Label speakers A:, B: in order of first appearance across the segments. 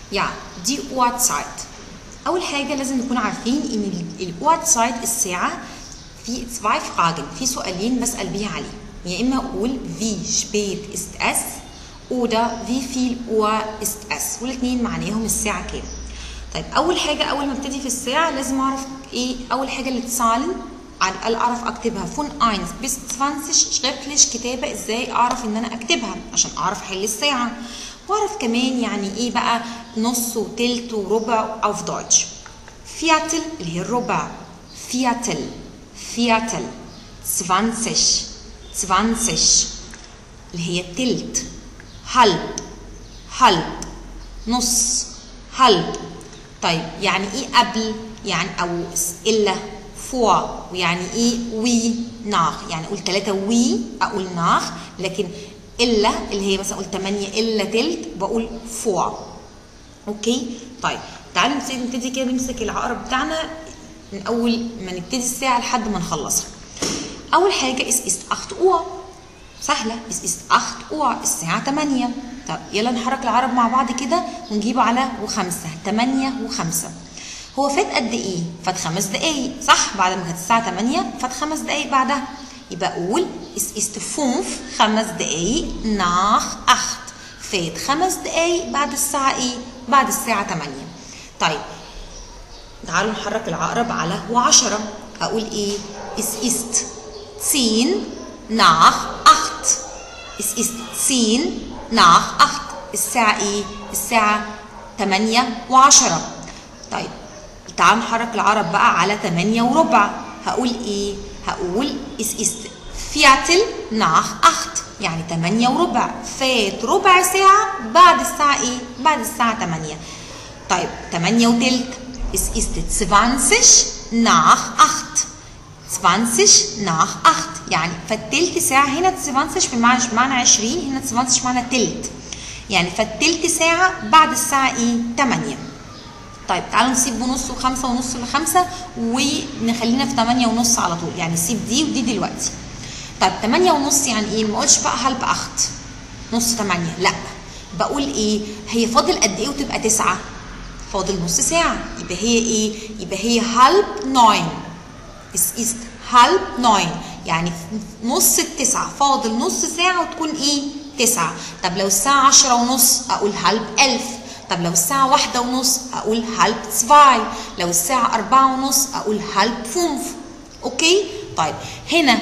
A: Ja, die Uhrzeit. أول حاجة لازم نكون عارفين إن ال- الأوهrzeit الساعة في zwei Fragen في سؤالين بسأل بيها عليه يا إما أقول wie spät ist es oder wie viel Uhr ist es والاثنين معناهم الساعة كام طيب أول حاجة أول ما ابتدي في الساعة لازم أعرف إيه أول حاجة اللي Zahlen على الأقل أعرف أكتبها von 1 bis 20 schriftlich كتابة إزاي أعرف إن أنا أكتبها عشان أعرف أحل الساعة واعرف كمان يعني ايه بقى نص وتلت وربع auf Deutsch فياتل اللي هي الربع فياتل فياتل 20 20 اللي هي التلت halb halb نص halb طيب يعني ايه قبل يعني او الا فور ويعني ايه وي ناخ يعني اقول ثلاثة وي اقول ناخ لكن الا اللي هي مثلا اقول 8 الا تلت بقول فور اوكي طيب تعالوا نبتدي نبتدي كده نمسك العقرب بتاعنا من اول ما نبتدي الساعه لحد ما نخلصها اول حاجه اس است 8 اور سهله اس است 8 اور الساعه 8 طب يلا نحرك العقرب مع بعض كده ونجيبه على وخمسة 8 وخمسة هو فات قد ايه فات خمس دقايق صح بعد ما كانت الساعه 8 فات خمس دقايق بعدها يبقى اقول اس است 5 خمس دقايق ناخ 8 فات خمس دقايق بعد الساعه ايه بعد الساعه 8 طيب تعالوا نحرك العقرب على و10 اقول ايه es ist 10 nach 8 es ist 10 nach 8 الساعة ايه الساعة 8 و10 طيب تعالوا نحرك العقرب بقى على 8 وربع هقول ايه هقول es ist Viertel nach 8 يعني 8 وربع فات ربع ساعة بعد الساعة ايه بعد الساعة 8 طيب 8 وتلت es ist 20 nach 8 20 nach 8 يعني فالتلت ساعة هنا 20 بمعنى بمعنى 20 هنا 20 بمعنى تلت يعني فالتلت ساعة بعد الساعة ايه 8 طيب تعالوا نسيب ونص وخمسة ونص لخمسة ونخلينا في 8 ونص على طول يعني نسيب دي ودي دلوقتي طيب 8 ونص يعني ايه ما اقولش بقى هلب 8 نص 8 لا بقول ايه هي فاضل قد ايه وتبقى 9 فاضل نص ساعة يبقى هي ايه يبقى هي halb neun es ist halb neun يعني نص التسعة فاضل نص ساعة وتكون ايه تسعة طب لو الساعة عشرة ونص اقول halb ألف طب لو الساعة واحدة ونص اقول halb zwei لو الساعة أربعة ونص اقول halb fünf اوكي طيب هنا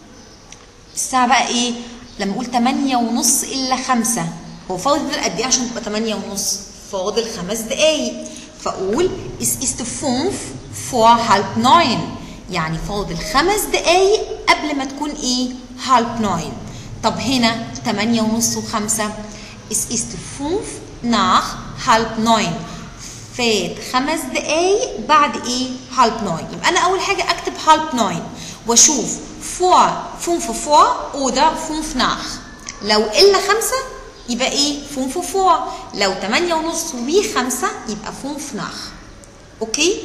A: الساعة بقى ايه لما اقول 8 ونص الا 5 هو فاضل قد ايه عشان تبقى 8 ونص فاضل خمس دقايق فاقول es ist 5 vor halb 9 يعني فاضل خمس دقايق قبل ما تكون ايه halb 9 طب هنا 8 ونص و5 es ist 5 nach halb 9 فات خمس دقايق بعد ايه halb 9 يبقى انا اول حاجه اكتب halb 9 واشوف vor 5 vor oder 5 nach لو الا 5 يبقى ايه 5 vor لو 8 ونص و 5 يبقى 5 nach اوكي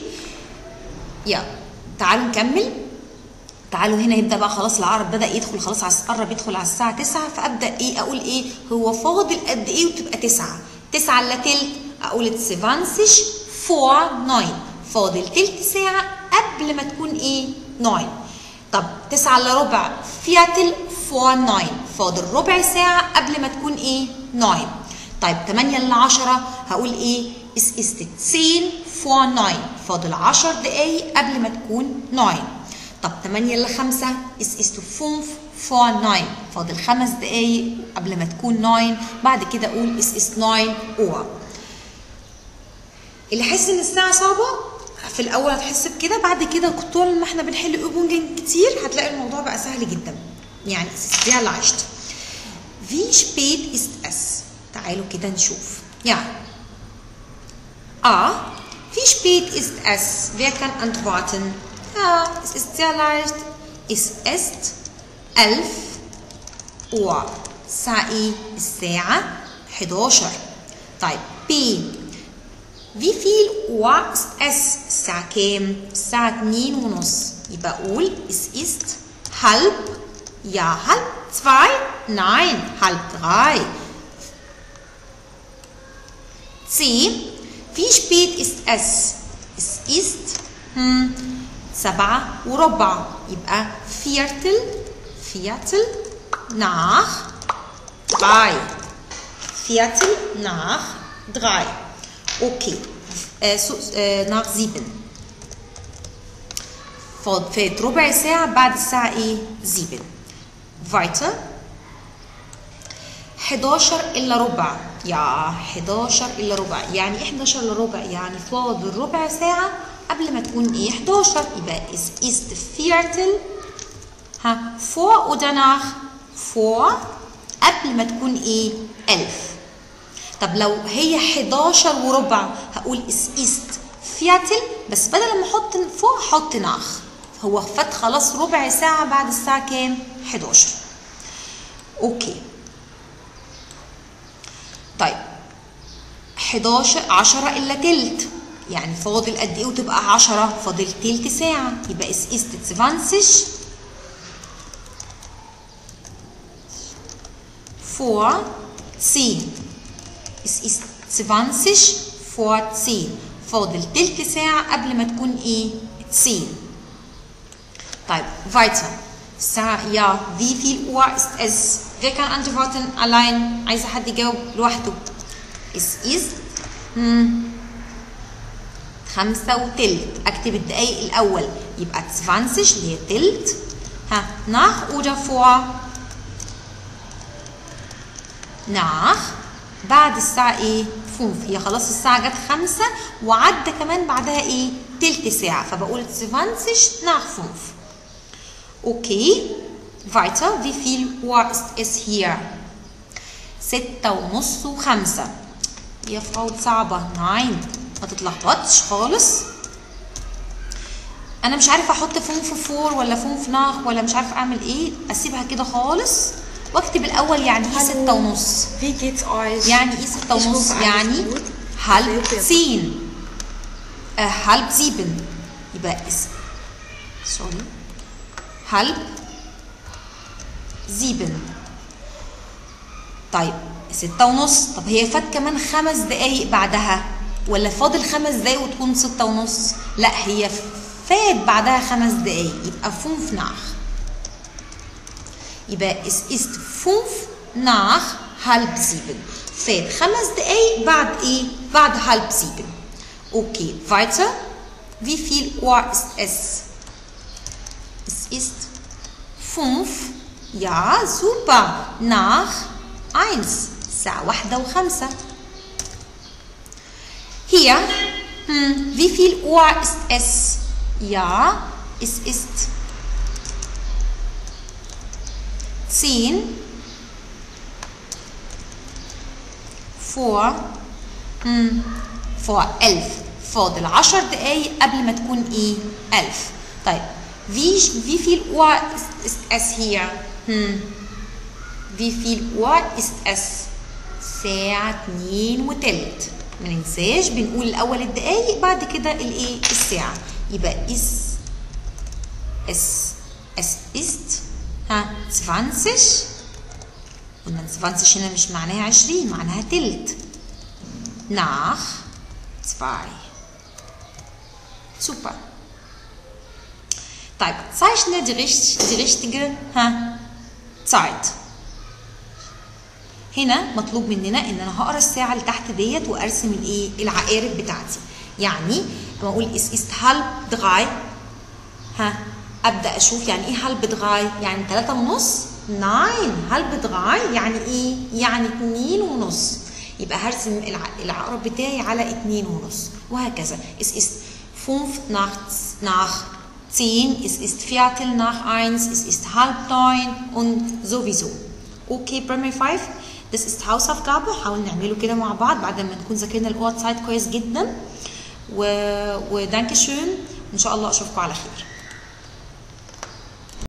A: يلا تعالوا نكمل تعالوا هنا يبدا بقى خلاص العرب بدا يدخل خلاص على قرب يدخل على الساعه 9 فابدا ايه اقول ايه هو فاضل قد ايه وتبقى 9 9 الا تلت اقول 20 فور 9 فاضل تلت ساعه قبل ما تكون ايه 9 طب 9 الا ربع فياتل فور 9 فاضل ربع ساعه قبل ما تكون ايه 9 طيب 8 الا 10 هقول ايه es ist 10 vor 9 فاضل 10 دقايق قبل ما تكون 9 طب 8 الا 5 es ist 5 vor 9 فاضل خمس دقايق قبل ما تكون 9 بعد كده اقول es ist 9 Uhr اللي حس ان الساعه صعبه في الاول هتحس بكده بعد كده طول ما احنا بنحل اوبونجن كتير هتلاقي الموضوع بقى سهل جدا يعني sehr leicht wie spät ist es تعالوا كده نشوف يعني A. Wie spät ist es? Wer kann antworten? Ja, es ist sehr leicht. Es ist 11 Uhr. ساعة الساعة 11 طيب B Wie viel Uhr ist es? الساعة كام؟ الساعة 2 ونص يبقى أقول es ist halb ja halb zwei nein halb drei C. Wie spät ist es? Es ist hm, سبعة وربع يبقى Viertel Viertel nach drei Viertel nach drei Okay äh, so, äh, nach sieben فات ربع ساعة بعد الساعة ايه؟ 7 weiter 11 إلا ربع يا 11 إلا ربع يعني 11 إلا ربع يعني فاضل ربع ساعة قبل ما تكون ايه 11 يبقى es ist Viertel ها vor oder nach vor قبل ما تكون ايه 1000 طب لو هي 11 وربع هقول es ist Viertel بس بدل ما احط فوق احط nach هو فات خلاص ربع ساعة بعد الساعة كام 11 اوكي طيب 11 10 الا تلت يعني فاضل قد ايه وتبقى 10 فاضل تلت ساعة يبقى es ist 20 vor 10 es ist 20 vor 10 فاضل تلت ساعة قبل ما تكون ايه 10 طيب weiter الساعة ja wie viel Uhr ist es wer kann antworten allein عايزة حد يجاوب لوحده es ist hm, خمسة وتلت أكتب الدقايق الأول يبقى 20 اللي هي تلت ها nach oder vor nach بعد الساعة ايه؟ فوف هي خلاص الساعة جت خمسة وعدى كمان بعدها ايه؟ تلت ساعة فبقول 20 nach فوف اوكي weiter wie viel Uhr ist es hier؟ ستة ونص وخمسة يا فراو صعبة ناين ما تتلخبطش خالص انا مش عارفه احط فون في فور ولا فون في ناخ ولا مش عارفه اعمل ايه اسيبها كده خالص واكتب الاول يعني ايه ستة ونص
B: Wie geht's euch?
A: يعني ايه ستة
B: Ich
A: ونص
B: hoffe, alles
A: يعني
B: gut.
A: halb
B: Sehr, sehr
A: zehn äh, halb sieben يبقى اس sorry halb sieben طيب ستة ونص طب هي فات كمان خمس دقايق بعدها ولا فاضل خمس دقايق وتكون ستة ونص لا هي فات بعدها خمس دقايق يبقى fünf nach يبقى es ist fünf nach halb sieben فات خمس دقايق بعد ايه بعد halb sieben okay weiter wie viel Uhr ist es es ist fünf ja super nach eins الساعة واحدة وخمسة Hier, hm, wie viel Uhr ist es? Ja, es ist zehn vor hm, vor elf فاضل عشر دقايق قبل ما تكون ايه ألف طيب wie, wie viel Uhr ist, ist es hier hm. wie viel Uhr ist es الساعة اتنين وتلت ما ننساش بنقول الأول الدقايق بعد كده الإيه الساعة يبقى is es es ist ها 20 قلنا 20 هنا مش معناها 20 معناها تلت nach 2 super طيب zeichne die, richt- die richtige ها Zeit هنا مطلوب مننا ان انا هقرا الساعه اللي تحت ديت وارسم الايه العقارب بتاعتي يعني لما اقول اس ist halb drei ها ابدا اشوف يعني ايه halb drei يعني ثلاثة ونص ناين halb drei يعني ايه يعني اتنين ونص يبقى هرسم الع- العقرب بتاعي على اتنين ونص وهكذا es ist fünf nach nach zehn es ist viertel nach eins es ist halb neun und sowieso اوكي بريمير 5 this is Hausaufgabe حاول نعمله كده مع بعض بعد ما نكون ذاكرنا الاوت سايد كويس جدا و ودانكي شون ان شاء الله اشوفكم على خير